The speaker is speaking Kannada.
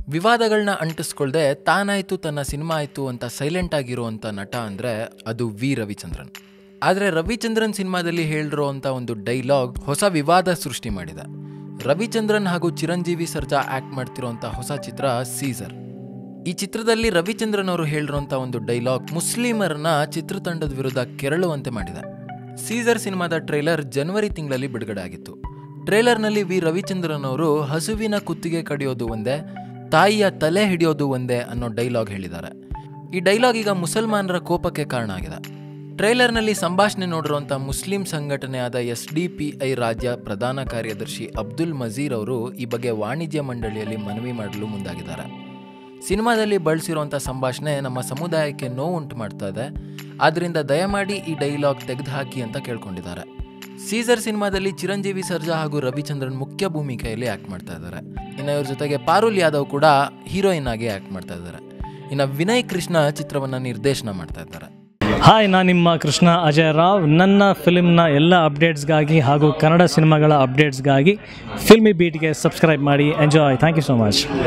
ವಿವಾದಗಳನ್ನ ಅಂಟಿಸ್ಕೊಳ್ದೆ ತಾನಾಯ್ತು ತನ್ನ ಸಿನಿಮಾ ಆಯ್ತು ಅಂತ ಸೈಲೆಂಟ್ ಆಗಿರುವಂಥ ನಟ ಅಂದರೆ ಅದು ವಿ ರವಿಚಂದ್ರನ್ ಆದರೆ ರವಿಚಂದ್ರನ್ ಸಿನಿಮಾದಲ್ಲಿ ಹೇಳಿರೋ ಅಂತ ಒಂದು ಡೈಲಾಗ್ ಹೊಸ ವಿವಾದ ಸೃಷ್ಟಿ ಮಾಡಿದೆ ರವಿಚಂದ್ರನ್ ಹಾಗೂ ಚಿರಂಜೀವಿ ಸರ್ಜಾ ಆಕ್ಟ್ ಮಾಡ್ತಿರೋಂಥ ಹೊಸ ಚಿತ್ರ ಸೀಸರ್ ಈ ಚಿತ್ರದಲ್ಲಿ ರವಿಚಂದ್ರನ್ ಅವರು ಹೇಳಿರೋಂಥ ಒಂದು ಡೈಲಾಗ್ ಮುಸ್ಲಿಮರನ್ನ ಚಿತ್ರತಂಡದ ವಿರುದ್ಧ ಕೆರಳುವಂತೆ ಮಾಡಿದೆ ಸೀಸರ್ ಸಿನಿಮಾದ ಟ್ರೇಲರ್ ಜನವರಿ ತಿಂಗಳಲ್ಲಿ ಬಿಡುಗಡೆ ಆಗಿತ್ತು ಟ್ರೇಲರ್ನಲ್ಲಿ ವಿ ರವಿಚಂದ್ರನ್ ಅವರು ಹಸುವಿನ ಕುತ್ತಿಗೆ ಕಡಿಯೋದು ಒಂದೇ ತಾಯಿಯ ತಲೆ ಹಿಡಿಯೋದು ಒಂದೇ ಅನ್ನೋ ಡೈಲಾಗ್ ಹೇಳಿದ್ದಾರೆ ಈ ಡೈಲಾಗ್ ಈಗ ಮುಸಲ್ಮಾನರ ಕೋಪಕ್ಕೆ ಕಾರಣ ಆಗಿದೆ ಟ್ರೇಲರ್ನಲ್ಲಿ ಸಂಭಾಷಣೆ ನೋಡಿರುವಂಥ ಮುಸ್ಲಿಂ ಸಂಘಟನೆಯಾದ ಎಸ್ ಡಿ ಪಿ ಐ ರಾಜ್ಯ ಪ್ರಧಾನ ಕಾರ್ಯದರ್ಶಿ ಅಬ್ದುಲ್ ಮಜೀರ್ ಅವರು ಈ ಬಗ್ಗೆ ವಾಣಿಜ್ಯ ಮಂಡಳಿಯಲ್ಲಿ ಮನವಿ ಮಾಡಲು ಮುಂದಾಗಿದ್ದಾರೆ ಸಿನಿಮಾದಲ್ಲಿ ಬಳಸಿರುವಂಥ ಸಂಭಾಷಣೆ ನಮ್ಮ ಸಮುದಾಯಕ್ಕೆ ನೋವುಂಟು ಮಾಡ್ತಾ ಇದೆ ಆದ್ದರಿಂದ ದಯಮಾಡಿ ಈ ಡೈಲಾಗ್ ತೆಗೆದುಹಾಕಿ ಅಂತ ಕೇಳ್ಕೊಂಡಿದ್ದಾರೆ ಸೀಸರ್ ಸಿನಿಮಾದಲ್ಲಿ ಚಿರಂಜೀವಿ ಸರ್ಜಾ ಹಾಗೂ ರವಿಚಂದ್ರನ್ ಮುಖ್ಯ ಭೂಮಿಕೆಯಲ್ಲಿ ಆ್ಯಕ್ಟ್ ಮಾಡ್ತಾ ಇದ್ದಾರೆ ಇನ್ನು ಇವ್ರ ಜೊತೆಗೆ ಪಾರುಲ್ ಯಾದವ್ ಕೂಡ ಹೀರೋಯಿನ್ ಆಗಿ ಆ್ಯಕ್ಟ್ ಮಾಡ್ತಾ ಇದ್ದಾರೆ ಇನ್ನು ವಿನಯ್ ಕೃಷ್ಣ ಚಿತ್ರವನ್ನು ನಿರ್ದೇಶನ ಮಾಡ್ತಾ ಇದ್ದಾರೆ ಹಾಯ್ ನಾನು ನಿಮ್ಮ ಕೃಷ್ಣ ಅಜಯ್ ರಾವ್ ನನ್ನ ಫಿಲ್ಮ್ನ ಎಲ್ಲ ಅಪ್ಡೇಟ್ಸ್ಗಾಗಿ ಹಾಗೂ ಕನ್ನಡ ಸಿನಿಮಾಗಳ ಅಪ್ಡೇಟ್ಸ್ಗಾಗಿ ಫಿಲ್ಮಿ ಬೀಟ್ಗೆ ಸಬ್ಸ್ಕ್ರೈಬ್ ಮಾಡಿ enjoy thank you so much